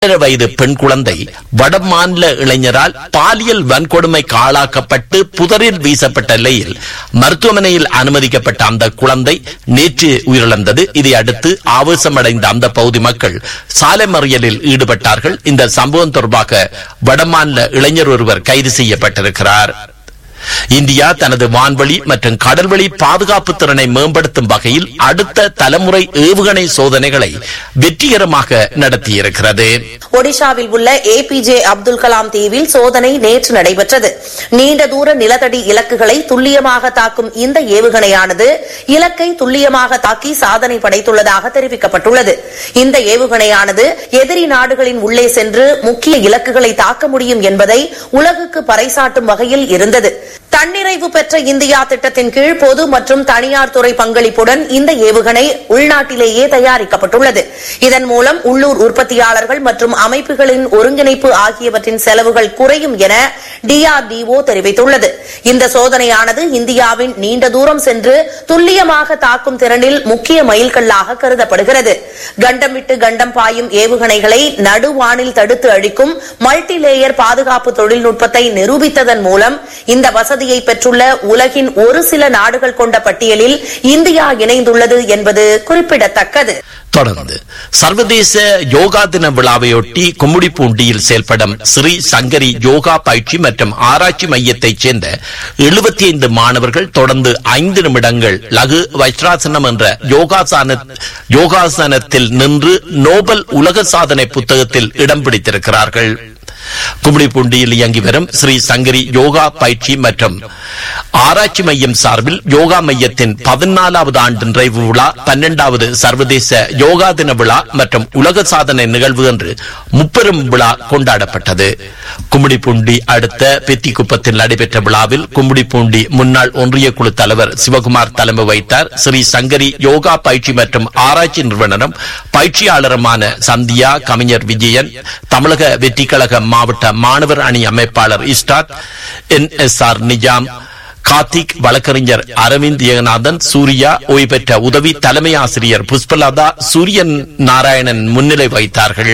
ஏழரை வயது பெண் குழந்தை வடமாநில இளைஞரால் பாலியல் வன்கொடுமைக்கு ஆளாக்கப்பட்டு புதரில் வீசப்பட்ட நிலையில் மருத்துவமனையில் அனுமதிக்கப்பட்ட அந்த குழந்தை நேற்று உயிரிழந்தது இதை அடுத்து ஆவேசமடைந்த அந்த பகுதி மக்கள் சாலை மறியலில் ஈடுபட்டார்கள் இந்த சம்பவம் தொடர்பாக வடமாநில இளைஞர் ஒருவர் கைது செய்யப்பட்டிருக்கிறார் இந்தியா தனது வான்வழி மற்றும் கடல்வழி பாதுகாப்பு திறனை மேம்படுத்தும் வகையில் அடுத்த தலைமுறை ஏவுகணை சோதனைகளை வெற்றிகரமாக நடத்தியிருக்கிறது ஒடிஷாவில் உள்ள ஏபிஜே அப்துல் கலாம் தீவில் சோதனை நேற்று நடைபெற்றது நீண்ட தூர நிலத்தடி இலக்குகளை துல்லியமாக தாக்கும் இந்த ஏவுகணையானது இலக்கை துல்லியமாக தாக்கி சாதனை படைத்துள்ளதாக தெரிவிக்கப்பட்டுள்ளது இந்த ஏவுகணையானது எதிரி நாடுகளின் உள்ளே சென்று முக்கிய இலக்குகளை தாக்க முடியும் என்பதை உலகுக்கு பறைசாட்டும் வகையில் இருந்தது தன்னிறைவு பெற்ற இந்தியா திட்டத்தின் கீழ் பொது மற்றும் தனியார் துறை பங்களிப்புடன் இந்த ஏவுகணை உள்நாட்டிலேயே தயாரிக்கப்பட்டுள்ளது இதன் மூலம் உள்ளூர் உற்பத்தியாளர்கள் மற்றும் அமைப்புகளின் ஒருங்கிணைப்பு ஆகியவற்றின் செலவுகள் குறையும் என டிஆர்டிஓ தெரிவித்துள்ளது இந்த சோதனையானது இந்தியாவின் நீண்ட தூரம் சென்று துல்லியமாக தாக்கும் திறனில் முக்கிய மைல்கல்லாக கருதப்படுகிறது கண்டம் விட்டு கண்டம் பாயும் ஏவுகணைகளை நடுவானில் தடுத்து அழிக்கும் மல்டி லேயர் பாதுகாப்பு தொழில்நுட்பத்தை நிரூபித்ததன் மூலம் இந்த வசதியை பெற்றுள்ள உலகின் ஒரு சில நாடுகள் கொண்ட பட்டியலில் இந்தியா இணைந்துள்ளது என்பது குறிப்பிடத்தக்கது தொடர்ந்து சர்வதேச யோகா தின விழாவையொட்டி கும்முடிப்பூண்டியில் செயல்படும் ஸ்ரீ சங்கரி யோகா பயிற்சி மற்றும் ஆராய்ச்சி மையத்தைச் சேர்ந்த எழுபத்தி ஐந்து மாணவர்கள் தொடர்ந்து ஐந்து நிமிடங்கள் லகு வைஸ்ராசனம் என்ற யோகாசன யோகாசனத்தில் நின்று நோபல் உலக சாதனை புத்தகத்தில் இடம் பிடித்திருக்கிறார்கள் கும்மிடிப்பூண்டியில் இயங்கி வரும் ஸ்ரீ சங்கரி யோகா பயிற்சி மற்றும் ஆராய்ச்சி மையம் சார்பில் யோகா மையத்தின் பதினாலாவது ஆண்டு நிறைவு விழா பன்னெண்டாவது சர்வதேச யோகா தின விழா மற்றும் உலக சாதனை நிகழ்வு என்று முப்பெரும் விழா கொண்டாடப்பட்டது கும்மிடிப்பூண்டி அடுத்த பெத்திக்குப்பத்தில் நடைபெற்ற விழாவில் கும்மிடிப்பூண்டி முன்னாள் ஒன்றிய குழு தலைவர் சிவகுமார் தலைமை வைத்தார் ஸ்ரீ சங்கரி யோகா பயிற்சி மற்றும் ஆராய்ச்சி நிறுவனரும் பயிற்சியாளருமான சந்தியா கவிஞர் விஜயன் தமிழக வெற்றி கழக மாவட்ட மாணவர் அணி அமைப்பாளர் இஸ்டாத் N S R Nizam Karthik வழக்கறிஞர் அரவிந்த் ஏகநாதன் சூர்யா ஓய்வு பெற்ற உதவி தலைமை ஆசிரியர் புஷ்பலதா சூரியன் நாராயணன் முன்னிலை வைத்தார்கள்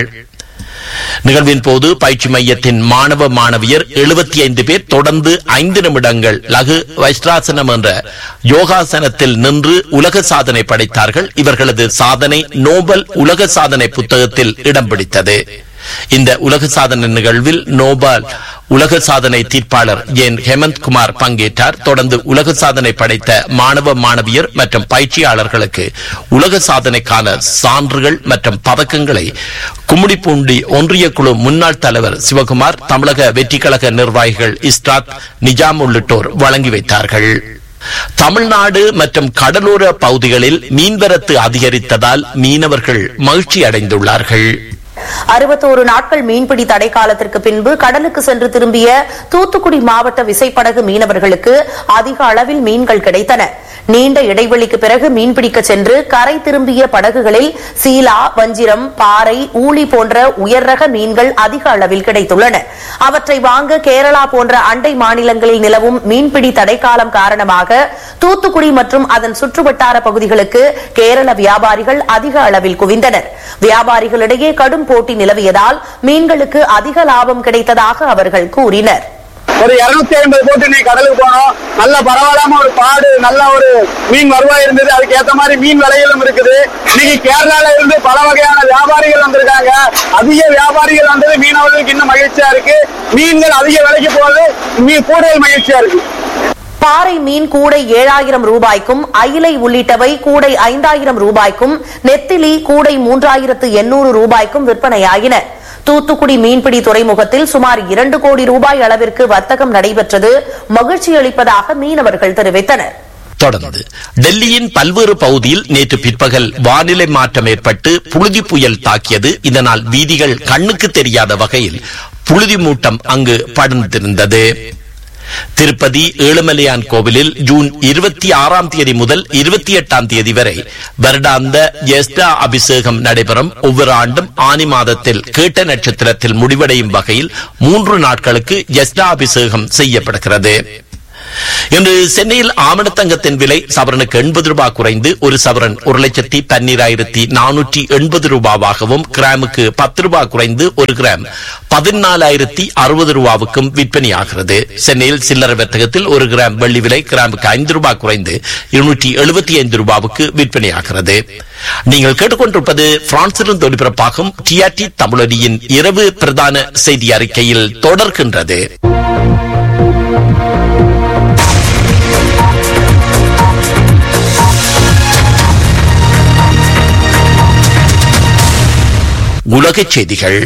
நிகழ்வின் போது பயிற்சி மையத்தின் மாணவ மாணவியர் எழுபத்தி ஐந்து பேர் தொடர்ந்து ஐந்து நிமிடங்கள் லகு வைஸ்ராசனம் என்ற யோகாசனத்தில் நின்று உலக சாதனை படைத்தார்கள் இவர்களது சாதனை நோபல் உலக சாதனை புத்தகத்தில் இடம் பிடித்தது இந்த உலக சாதனை நிகழ்வில் நோபல் உலக சாதனை தீர்ப்பாளர் என் ஹேமந்த் குமார் பங்கேற்றார் தொடர்ந்து உலக சாதனை படைத்த மாணவ மாணவியர் மற்றும் பயிற்சியாளர்களுக்கு உலக சாதனைக்கான சான்றுகள் மற்றும் பதக்கங்களை கும்மிடிப்பூண்டி ஒன்றிய குழு முன்னாள் தலைவர் சிவகுமார் தமிழக வெற்றி கழக நிர்வாகிகள் இஸ்டாத் நிஜாம் உள்ளிட்டோர் வழங்கி வைத்தார்கள் தமிழ்நாடு மற்றும் கடலோர பகுதிகளில் மீன்வரத்து அதிகரித்ததால் மீனவர்கள் மகிழ்ச்சி அடைந்துள்ளார்கள் அறுபத்தோரு நாட்கள் மீன்பிடி தடை காலத்திற்கு பின்பு கடலுக்கு சென்று திரும்பிய தூத்துக்குடி மாவட்ட விசைப்படகு மீனவர்களுக்கு அதிக அளவில் மீன்கள் கிடைத்தன நீண்ட இடைவெளிக்கு பிறகு மீன்பிடிக்க சென்று கரை திரும்பிய படகுகளில் சீலா வஞ்சிரம் பாறை ஊளி போன்ற உயர் ரக மீன்கள் அதிக அளவில் கிடைத்துள்ளன அவற்றை வாங்க கேரளா போன்ற அண்டை மாநிலங்களில் நிலவும் மீன்பிடி தடைக்காலம் காரணமாக தூத்துக்குடி மற்றும் அதன் சுற்றுவட்டார பகுதிகளுக்கு கேரள வியாபாரிகள் அதிக அளவில் குவிந்தனர் வியாபாரிகளிடையே கடும் போட்டி நிலவியதால் மீன்களுக்கு அதிக லாபம் கிடைத்ததாக அவர்கள் கூறினர் ஒரு இருநூத்தி ஐம்பது போட்டு நீ கடலுக்கு போனோம் நல்ல பரவாயில்லாம ஒரு பாடு நல்ல ஒரு மீன் வருவாய் இருந்தது அதுக்கு ஏத்த மாதிரி மீன் விலைகளும் இருக்குது இன்னைக்கு கேரளால இருந்து பல வகையான வியாபாரிகள் வந்திருக்காங்க அதிக வியாபாரிகள் வந்தது மீனவர்களுக்கு இன்னும் மகிழ்ச்சியா இருக்கு மீன்கள் அதிக விலைக்கு போகுது மீன் கூடுதல் மகிழ்ச்சியா இருக்கு பாறை மீன் கூடை ஏழாயிரம் ரூபாய்க்கும் அயிலை உள்ளிட்டவை கூடை ஐந்தாயிரம் ரூபாய்க்கும் நெத்திலி கூடை மூன்றாயிரத்து எண்ணூறு ரூபாய்க்கும் விற்பனையாகின தூத்துக்குடி மீன்பிடி துறைமுகத்தில் சுமார் இரண்டு கோடி ரூபாய் அளவிற்கு வர்த்தகம் நடைபெற்றது மகிழ்ச்சி அளிப்பதாக மீனவர்கள் தெரிவித்தனர் தொடர்ந்து டெல்லியின் பல்வேறு பகுதியில் நேற்று பிற்பகல் வானிலை மாற்றம் ஏற்பட்டு புழுதி புயல் தாக்கியது இதனால் வீதிகள் கண்ணுக்கு தெரியாத வகையில் புழுதி மூட்டம் அங்கு படர்ந்திருந்தது திருப்பதி ஏழுமலையான் கோவிலில் ஜூன் இருபத்தி ஆறாம் தேதி முதல் இருபத்தி எட்டாம் தேதி வரை வருடாந்த ஜேஷ்டா அபிஷேகம் நடைபெறும் ஒவ்வொரு ஆண்டும் ஆனி மாதத்தில் கேட்ட நட்சத்திரத்தில் முடிவடையும் வகையில் மூன்று நாட்களுக்கு ஜேஷ்டா அபிஷேகம் செய்யப்படுகிறது இன்று சென்னையில் ஆமணத்தங்கத்தின் விலை சவரனுக்கு எண்பது ரூபாய் குறைந்து ஒரு சவரன் ஒரு லட்சத்தி பன்னிராயிரத்தி நானூற்றி எண்பது ரூபாவாகவும் கிராமுக்கு பத்து ரூபாய் குறைந்து ஒரு கிராம் பதினாலாயிரத்தி அறுபது ரூபாவுக்கும் விற்பனையாகிறது சென்னையில் சில்லறை வர்த்தகத்தில் ஒரு கிராம் வெள்ளி விலை கிராமுக்கு ஐந்து ரூபாய் குறைந்து இருநூற்றி எழுபத்தி ஐந்து ரூபாவுக்கு விற்பனையாகிறது நீங்கள் கேட்டுக்கொண்டிருப்பது பிரான்சிலிருந்து ஒலிபரப்பாகும் டிஆர்டி தமிழொலியின் இரவு பிரதான செய்தி அறிக்கையில் தொடர்கின்றது உலகச் செய்திகள்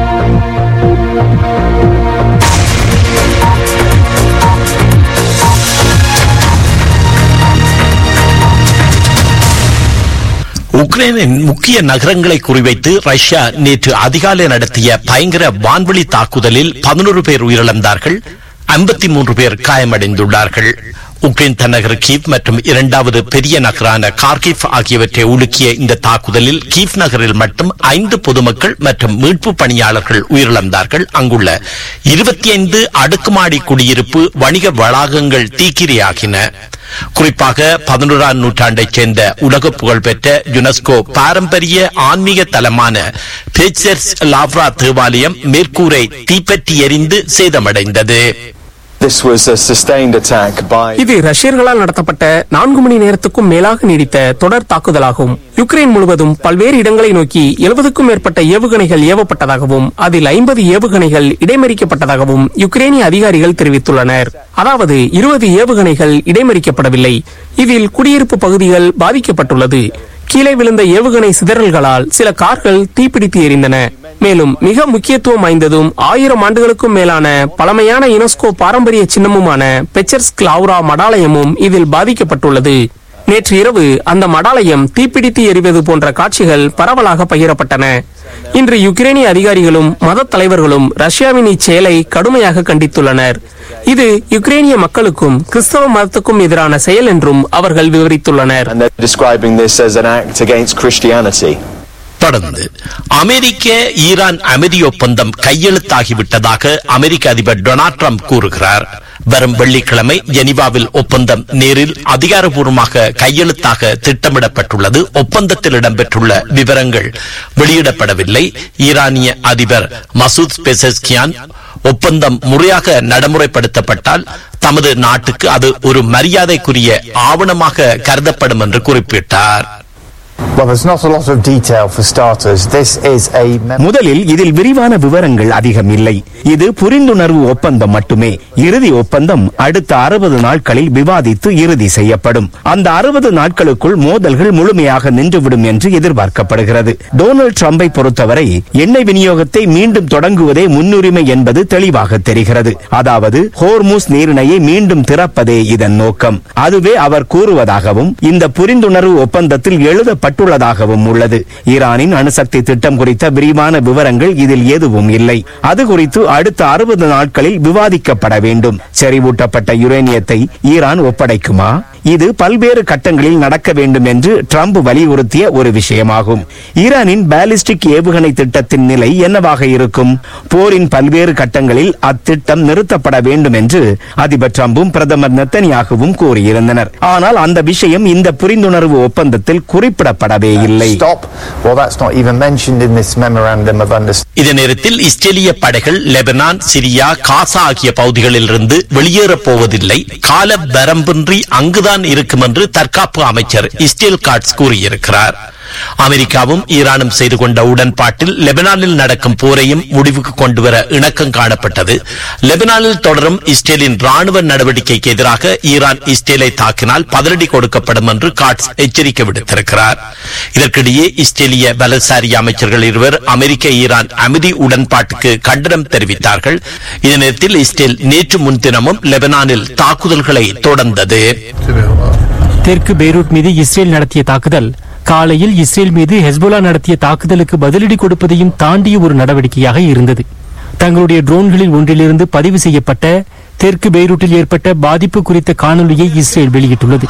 உக்ரைனின் முக்கிய நகரங்களை குறிவைத்து ரஷ்யா நேற்று அதிகாலை நடத்திய பயங்கர வான்வெளி தாக்குதலில் பதினோரு பேர் உயிரிழந்தார்கள் ஐம்பத்தி மூன்று பேர் காயமடைந்துள்ளார்கள் உக்ரைன் தலைநகர் கீவ் மற்றும் இரண்டாவது பெரிய நகரான கார்கிவ் ஆகியவற்றை உலுக்கிய இந்த தாக்குதலில் கீவ் நகரில் மட்டும் ஐந்து பொதுமக்கள் மற்றும் மீட்பு பணியாளர்கள் உயிரிழந்தார்கள் அங்குள்ள இருபத்தி ஐந்து அடுக்குமாடி குடியிருப்பு வணிக வளாகங்கள் தீக்கிரையாகின குறிப்பாக பதினோராம் நூற்றாண்டைச் சேர்ந்த உலக புகழ்பெற்ற யுனெஸ்கோ பாரம்பரிய ஆன்மீக தலமான பேச்சர்ஸ் லாவ்ரா தேவாலயம் மேற்கூரை தீப்பற்றி எரிந்து சேதமடைந்தது This was a sustained attack by இது ரஷ்யர்களால் நடத்தப்பட்ட நான்கு மணி நேரத்துக்கும் மேலாக நீடித்த தொடர் தாக்குதலாகும் யுக்ரைன் முழுவதும் பல்வேறு இடங்களை நோக்கி எழுபதுக்கும் மேற்பட்ட ஏவுகணைகள் ஏவப்பட்டதாகவும் அதில் ஐம்பது ஏவுகணைகள் இடைமறிக்கப்பட்டதாகவும் யுக்ரைனிய அதிகாரிகள் தெரிவித்துள்ளனர் அதாவது இருபது ஏவுகணைகள் இடைமறிக்கப்படவில்லை இதில் குடியிருப்பு பகுதிகள் பாதிக்கப்பட்டுள்ளது கீழே விழுந்த ஏவுகணை சிதறல்களால் சில கார்கள் தீப்பிடித்து எரிந்தன மேலும் மிக முக்கியத்துவம் வாய்ந்ததும் ஆயிரம் ஆண்டுகளுக்கும் மேலான பழமையான யுனெஸ்கோ பாரம்பரிய சின்னமுமான பெச்சர்ஸ் கிளாவ்ரா மடாலயமும் இதில் பாதிக்கப்பட்டுள்ளது நேற்று இரவு அந்த மடாலயம் தீப்பிடித்து எரிவது போன்ற காட்சிகள் பரவலாக பகிரப்பட்டன இன்று யுக்ரைனிய அதிகாரிகளும் மத தலைவர்களும் ரஷ்யாவின் இச்செயலை கடுமையாக கண்டித்துள்ளனர் இது யுக்ரைனிய மக்களுக்கும் கிறிஸ்தவ மதத்துக்கும் எதிரான செயல் என்றும் அவர்கள் விவரித்துள்ளனர் and they're describing this as an act against Christianity. தொடர்ந்து அமெரிக்க ஈரான் அமைதி ஒப்பந்தம் கையெழுத்தாகிவிட்டதாக அமெரிக்க அதிபர் டொனால்ட் ட்ரம்ப் கூறுகிறார் வரும் வெள்ளிக்கிழமை ஜெனீவாவில் ஒப்பந்தம் நேரில் அதிகாரப்பூர்வமாக கையெழுத்தாக திட்டமிடப்பட்டுள்ளது ஒப்பந்தத்தில் இடம்பெற்றுள்ள விவரங்கள் வெளியிடப்படவில்லை ஈரானிய அதிபர் மசூத் பெசஸ்கியான் ஒப்பந்தம் முறையாக நடைமுறைப்படுத்தப்பட்டால் தமது நாட்டுக்கு அது ஒரு மரியாதைக்குரிய ஆவணமாக கருதப்படும் என்று குறிப்பிட்டார் Well, there's not a lot of detail for starters. This is a mem- முதலில் இதில் விரிவான விவரங்கள் அதிகம் இல்லை இது புரிந்துணர்வு ஒப்பந்தம் மட்டுமே இறுதி ஒப்பந்தம் அடுத்த அறுபது நாட்களில் விவாதித்து இறுதி செய்யப்படும் அந்த அறுபது நாட்களுக்குள் மோதல்கள் முழுமையாக நின்றுவிடும் என்று எதிர்பார்க்கப்படுகிறது டொனால்டு ட்ரம்பை பொறுத்தவரை எண்ணெய் விநியோகத்தை மீண்டும் தொடங்குவதே முன்னுரிமை என்பது தெளிவாக தெரிகிறது அதாவது ஹோர்முஸ் நீரிணையை மீண்டும் திறப்பதே இதன் நோக்கம் அதுவே அவர் கூறுவதாகவும் இந்த புரிந்துணர்வு ஒப்பந்தத்தில் எழுதப்பட்டுள்ளதாகவும் உள்ளது ஈரானின் அணுசக்தி திட்டம் குறித்த விரிவான விவரங்கள் இதில் எதுவும் இல்லை அது குறித்து அடுத்த அறுபது நாட்களில் விவாதிக்கப்பட வேண்டும் செறிவூட்டப்பட்ட யுரேனியத்தை ஈரான் ஒப்படைக்குமா இது பல்வேறு கட்டங்களில் நடக்க வேண்டும் என்று ட்ரம்ப் வலியுறுத்திய ஒரு விஷயமாகும் ஈரானின் பாலிஸ்டிக் ஏவுகணை திட்டத்தின் நிலை என்னவாக இருக்கும் போரின் பல்வேறு கட்டங்களில் அத்திட்டம் நிறுத்தப்பட வேண்டும் என்று அதிபர் ட்ரம்பும் பிரதமர் நெத்தனியாகவும் கூறியிருந்தனர் ஆனால் அந்த விஷயம் இந்த புரிந்துணர்வு ஒப்பந்தத்தில் குறிப்பிடப்படவே இல்லை stop. Well, that's not even mentioned in this memorandum of understanding. இதே நேரத்தில் இஸ்ரேலிய படைகள் லெபனான் சிரியா காசா ஆகிய பகுதிகளில் இருந்து வெளியேறப் போவதில்லை கால வரம்பின்றி அங்குதான் இருக்கும் என்று தற்காப்பு அமைச்சர் இஸ்ரேல் காட்ஸ் கூறியிருக்கிறார் அமெரிக்காவும் ஈரானும் செய்து கொண்ட உடன்பாட்டில் லெபனானில் நடக்கும் போரையும் முடிவுக்கு கொண்டுவர இணக்கம் காணப்பட்டது லெபனானில் தொடரும் இஸ்ரேலின் ராணுவ நடவடிக்கைக்கு எதிராக ஈரான் இஸ்ரேலை தாக்கினால் பதிலடி கொடுக்கப்படும் என்று காட்ஸ் எச்சரிக்கை விடுத்திருக்கிறார் இதற்கிடையே இஸ்ரேலிய பலசாரி அமைச்சர்கள் இருவர் அமெரிக்க ஈரான் அமைதி உடன்பாட்டுக்கு கண்டனம் தெரிவித்தார்கள் இதே நேரத்தில் இஸ்ரேல் நேற்று முன்தினமும் லெபனானில் தாக்குதல்களை தொடர்ந்தது தெற்கு பெய்ரூட் மீது இஸ்ரேல் நடத்திய தாக்குதல் காலையில் இஸ்ரேல் மீது ஹெஸ்போலா நடத்திய தாக்குதலுக்கு பதிலடி கொடுப்பதையும் தாண்டிய ஒரு நடவடிக்கையாக இருந்தது தங்களுடைய ட்ரோன்களில் ஒன்றிலிருந்து பதிவு செய்யப்பட்ட தெற்கு பெய்ரூட்டில் ஏற்பட்ட பாதிப்பு குறித்த காணொலியை இஸ்ரேல் வெளியிட்டுள்ளது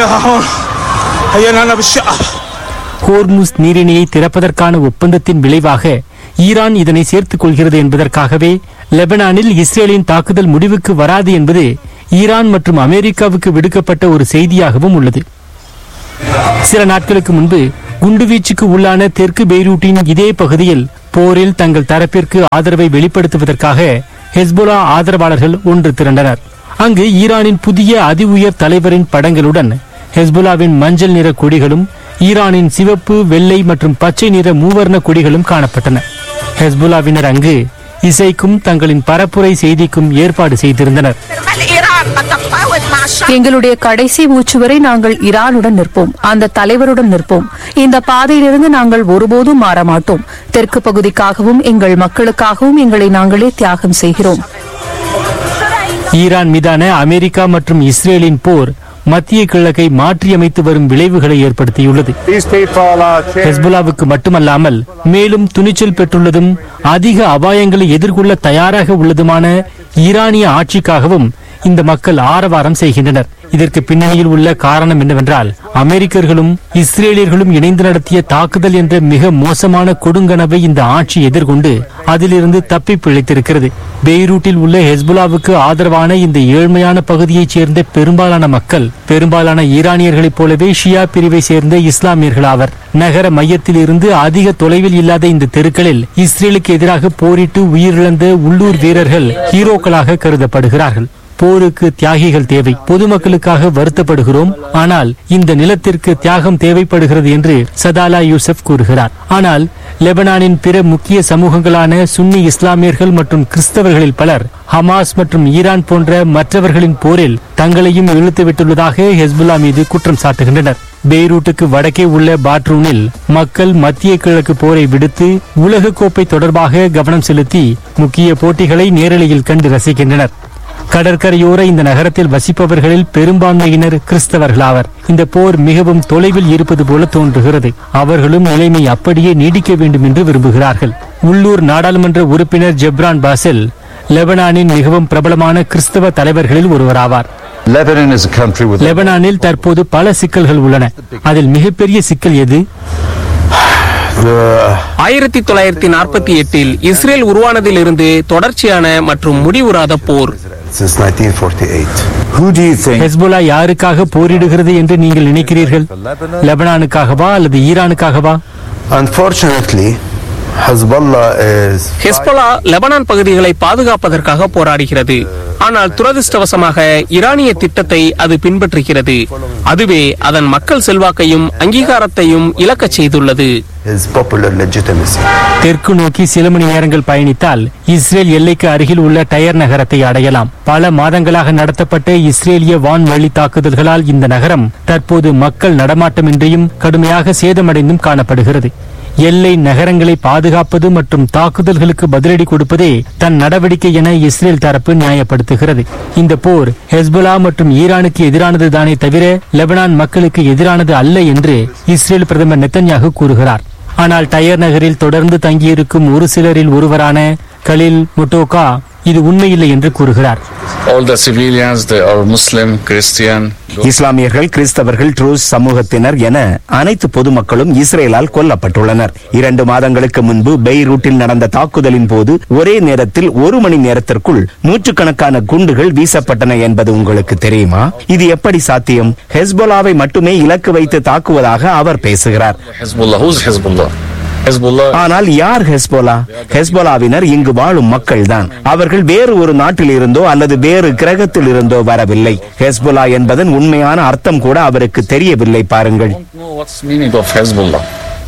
ஹோர்முஸ் நீரிணையை திறப்பதற்கான ஒப்பந்தத்தின் விளைவாக ஈரான் இதனை சேர்த்துக் கொள்கிறது என்பதற்காகவே லெபனானில் இஸ்ரேலின் தாக்குதல் முடிவுக்கு வராது என்பது ஈரான் மற்றும் அமெரிக்காவுக்கு விடுக்கப்பட்ட ஒரு செய்தியாகவும் உள்ளது சில நாட்களுக்கு முன்பு குண்டுவீச்சுக்கு உள்ளான தெற்கு பெய்ரூட்டின் இதே பகுதியில் போரில் தங்கள் தரப்பிற்கு ஆதரவை வெளிப்படுத்துவதற்காக ஹெஸ்போலா ஆதரவாளர்கள் ஒன்று திரண்டனர் அங்கு ஈரானின் புதிய அதி உயர் தலைவரின் படங்களுடன் ஹெஸ்போலாவின் மஞ்சள் நிற கொடிகளும் ஈரானின் சிவப்பு வெள்ளை மற்றும் பச்சை நிற மூவர்ண கொடிகளும் காணப்பட்டன ஹெஸ்போலாவினர் அங்கு இசைக்கும் தங்களின் பரப்புரை செய்திக்கும் ஏற்பாடு செய்திருந்தனர் எங்களுடைய கடைசி மூச்சு வரை நாங்கள் ஈரானுடன் நிற்போம் அந்த தலைவருடன் நிற்போம் இந்த பாதையிலிருந்து நாங்கள் ஒருபோதும் மாற மாட்டோம் தெற்கு பகுதிக்காகவும் எங்கள் மக்களுக்காகவும் எங்களை நாங்களே தியாகம் செய்கிறோம் ஈரான் மீதான அமெரிக்கா மற்றும் இஸ்ரேலின் போர் மத்திய கிழக்கை மாற்றியமைத்து வரும் விளைவுகளை ஏற்படுத்தியுள்ளது ஹெஸ்புல்லாவுக்கு மட்டுமல்லாமல் மேலும் துணிச்சல் பெற்றுள்ளதும் அதிக அபாயங்களை எதிர்கொள்ள தயாராக உள்ளதுமான ஈரானிய ஆட்சிக்காகவும் இந்த மக்கள் ஆரவாரம் செய்கின்றனர் இதற்கு பின்னணியில் உள்ள காரணம் என்னவென்றால் அமெரிக்கர்களும் இஸ்ரேலியர்களும் இணைந்து நடத்திய தாக்குதல் என்ற மிக மோசமான கொடுங்கனவை இந்த ஆட்சி எதிர்கொண்டு அதிலிருந்து தப்பி பிழைத்திருக்கிறது பெய்ரூட்டில் உள்ள ஹெஸ்புல்லாவுக்கு ஆதரவான இந்த ஏழ்மையான பகுதியைச் சேர்ந்த பெரும்பாலான மக்கள் பெரும்பாலான ஈரானியர்களைப் போலவே ஷியா பிரிவை சேர்ந்த இஸ்லாமியர்கள் ஆவர் நகர மையத்தில் இருந்து அதிக தொலைவில் இல்லாத இந்த தெருக்களில் இஸ்ரேலுக்கு எதிராக போரிட்டு உயிரிழந்த உள்ளூர் வீரர்கள் ஹீரோக்களாக கருதப்படுகிறார்கள் போருக்கு தியாகிகள் தேவை பொதுமக்களுக்காக வருத்தப்படுகிறோம் ஆனால் இந்த நிலத்திற்கு தியாகம் தேவைப்படுகிறது என்று சதாலா யூசப் கூறுகிறார் ஆனால் லெபனானின் பிற முக்கிய சமூகங்களான சுன்னி இஸ்லாமியர்கள் மற்றும் கிறிஸ்தவர்களில் பலர் ஹமாஸ் மற்றும் ஈரான் போன்ற மற்றவர்களின் போரில் தங்களையும் இழுத்துவிட்டுள்ளதாக ஹெஸ்புல்லா மீது குற்றம் சாட்டுகின்றனர் பெய்ரூட்டுக்கு வடக்கே உள்ள பாட்ரூனில் மக்கள் மத்திய கிழக்கு போரை விடுத்து உலகக்கோப்பை தொடர்பாக கவனம் செலுத்தி முக்கிய போட்டிகளை நேரலையில் கண்டு ரசிக்கின்றனர் கடற்கரையோர இந்த நகரத்தில் வசிப்பவர்களில் பெரும்பான்மையினர் கிறிஸ்தவர்களாவர் இந்த போர் மிகவும் தொலைவில் இருப்பது போல தோன்றுகிறது அவர்களும் நிலைமை அப்படியே நீடிக்க வேண்டும் என்று விரும்புகிறார்கள் உள்ளூர் நாடாளுமன்ற உறுப்பினர் ஜெப்ரான் பாசெல் லெபனானின் மிகவும் பிரபலமான கிறிஸ்தவ தலைவர்களில் ஒருவராவார் Lebanon is a country with லெபனானில் தற்போது பல சிக்கல்கள் உள்ளன அதில் மிகப்பெரிய சிக்கல் எது ஆயிரத்தி தொள்ளாயிரத்தி நாற்பத்தி எட்டில் இஸ்ரேல் உருவானதிலிருந்து தொடர்ச்சியான மற்றும் முடிவுறாத போர் since 1948. Who do you think Hezbollah யாருக்காக போரிடுகிறது என்று நீங்கள் நினைக்கிறீர்கள் லெபனானுக்காகவா அல்லது ஈரானுக்காகவா Unfortunately, Hezbollah is Hezbollah Lebanon பகுதிகளை பாதுகாப்பதற்காக போராடுகிறது ஆனால் துரதிர்ஷ்டவசமாக ஈரானிய திட்டத்தை அது பின்பற்றுகிறது அதுவே அதன் மக்கள் செல்வாக்கையும் அங்கீகாரத்தையும் இழக்கச் செய்துள்ளது his popular legitimacy. தெற்கு நோக்கி சில மணி நேரங்கள் பயணித்தால் இஸ்ரேல் எல்லைக்கு அருகில் உள்ள டயர் நகரத்தை அடையலாம் பல மாதங்களாக நடத்தப்பட்ட இஸ்ரேலிய வான்வழி தாக்குதல்களால் இந்த நகரம் தற்போது மக்கள் நடமாட்டமின்றியும் கடுமையாக சேதமடைந்தும் காணப்படுகிறது எல்லை நகரங்களை பாதுகாப்பது மற்றும் தாக்குதல்களுக்கு பதிலடி கொடுப்பதே தன் நடவடிக்கை என இஸ்ரேல் தரப்பு நியாயப்படுத்துகிறது இந்த போர் ஹெஸ்புல்லா மற்றும் ஈரானுக்கு எதிரானது தானே தவிர லெபனான் மக்களுக்கு எதிரானது அல்ல என்று இஸ்ரேல் பிரதமர் நெத்தன்யாகு கூறுகிறார் ஆனால் டயர் நகரில் தொடர்ந்து தங்கியிருக்கும் ஒரு சிலரில் ஒருவரான கலில் முட்டோகா இது உண்மையில்லை என்று கூறுகிறார் all the civilians, they are Muslim, Christian. இஸ்லாமியர்கள் கிறிஸ்தவர்கள் ட்ரூஸ் சமூகத்தினர் என அனைத்து பொதுமக்களும் இஸ்ரேலால் கொல்லப்பட்டுள்ளனர் இரண்டு மாதங்களுக்கு முன்பு பெய்ரூட்டில் நடந்த தாக்குதலின் போது ஒரே நேரத்தில் ஒரு மணி நேரத்திற்குள் நூற்றுக்கணக்கான குண்டுகள் வீசப்பட்டன என்பது உங்களுக்கு தெரியுமா இது எப்படி சாத்தியம் ஹெஸ்போலாவை மட்டுமே இலக்கு வைத்து தாக்குவதாக அவர் பேசுகிறார் Hezbollah, who's Hezbollah? Hezbollah, ஆனால் யார் ஹெஸ்போலா ஹெஸ்போலாவினர் இங்கு வாழும் மக்கள்தான் அவர்கள் வேறு ஒரு நாட்டில் இருந்தோ அல்லது வேறு கிரகத்தில் இருந்தோ வரவில்லை ஹெஸ்போலா என்பதன் உண்மையான அர்த்தம் கூட அவருக்கு தெரியவில்லை பாருங்கள் know what's meaning of Hezbollah.